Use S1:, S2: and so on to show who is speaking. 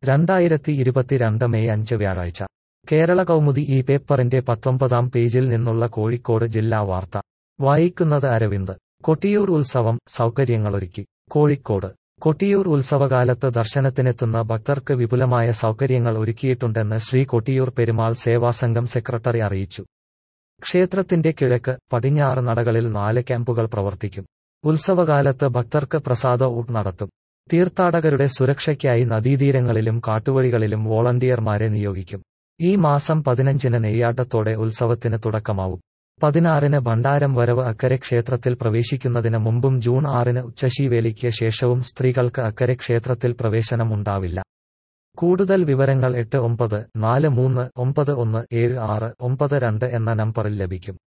S1: രണ്ടായിരത്തി ഇരുപത്തിരണ്ട് മെയ് അഞ്ച് വ്യാഴാഴ്ച കേരള കൗമുദി ഈ പേപ്പറിന്റെ പത്തൊമ്പതാം പേജിൽ നിന്നുള്ള കോഴിക്കോട് ജില്ലാ വാർത്ത വായിക്കുന്നത് അരവിന്ദ് കൊട്ടിയൂർ ഉത്സവം സൗകര്യങ്ങളൊരുക്കി കോഴിക്കോട് കൊട്ടിയൂർ ഉത്സവകാലത്ത് ദർശനത്തിനെത്തുന്ന ഭക്തർക്ക് വിപുലമായ സൗകര്യങ്ങൾ ഒരുക്കിയിട്ടുണ്ടെന്ന് ശ്രീ കൊട്ടിയൂർ പെരുമാൾ സേവാസംഘം സെക്രട്ടറി അറിയിച്ചു ക്ഷേത്രത്തിന്റെ കിഴക്ക് പടിഞ്ഞാറ് നടകളിൽ നാല് ക്യാമ്പുകൾ പ്രവർത്തിക്കും ഉത്സവകാലത്ത് ഭക്തർക്ക് പ്രസാദ ഊട്ട് നടത്തും തീർത്ഥാടകരുടെ സുരക്ഷയ്ക്കായി നദീതീരങ്ങളിലും കാട്ടുവഴികളിലും വോളണ്ടിയർമാരെ നിയോഗിക്കും ഈ മാസം പതിനഞ്ചിന് നെയ്യാട്ടത്തോടെ ഉത്സവത്തിന് തുടക്കമാവും പതിനാറിന് ഭണ്ഡാരം വരവ് അക്കരെ ക്ഷേത്രത്തിൽ പ്രവേശിക്കുന്നതിന് മുമ്പും ജൂൺ ആറിന് ഉച്ചശീവേലിക്ക് ശേഷവും സ്ത്രീകൾക്ക് അക്കരെ ക്ഷേത്രത്തിൽ പ്രവേശനം ഉണ്ടാവില്ല കൂടുതൽ വിവരങ്ങൾ എട്ട് ഒമ്പത് നാല് മൂന്ന് ഒമ്പത് ഒന്ന് ഏഴ് ആറ് ഒമ്പത് രണ്ട് എന്ന നമ്പറിൽ ലഭിക്കും